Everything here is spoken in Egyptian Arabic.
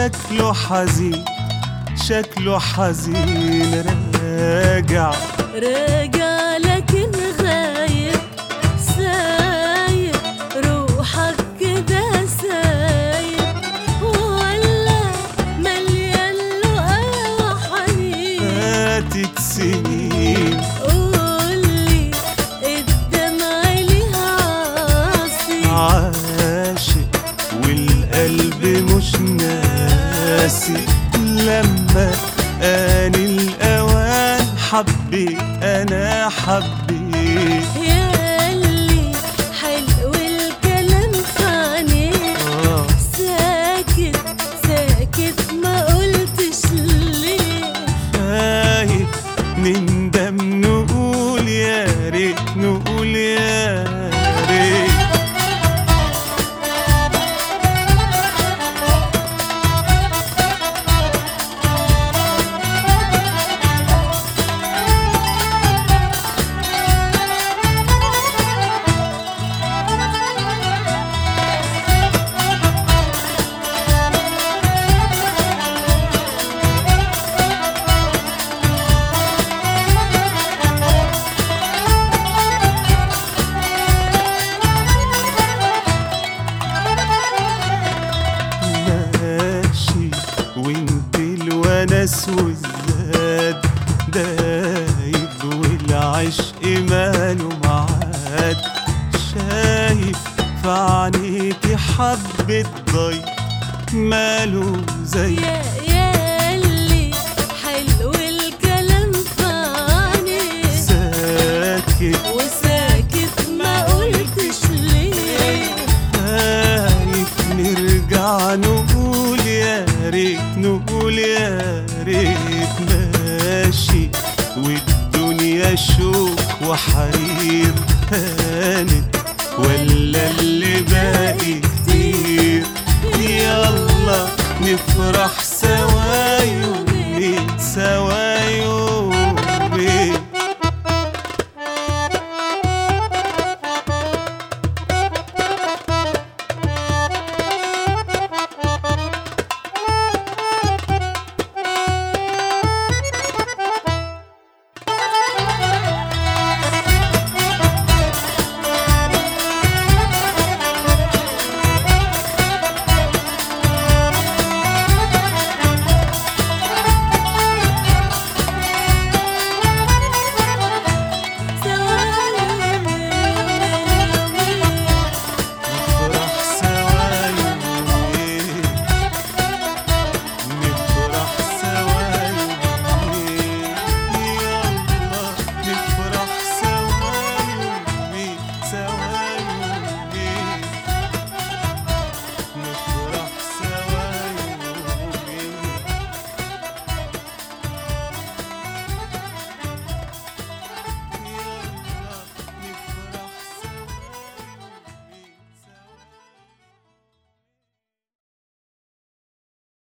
شكله حزين شكله حزين راجع راجع لكن غايب سايب روحك كده سايب ولا مليان له حنين فاتت سنين قولي الدمع ليها عاصي عاشق والقلب مش ناسي لما آن الأوان حبيت أنا حبيت ياللي حلو الكلام في عينيك آه ساكت ساكت ما قلتش ليه خايف نندم نقول يا ريت نقول يا ريت ماشي وانت الونس والزاد دايب والعشق ماله معاد شايف في عينيكي حبة ضي ماله زي يا ياللي حلو الكلام في عينيك ساكت وساكت ما قلتش ليه خايف نرجع نقول يا ريت نقول يا ريت ماشي والدنيا شوق وحرير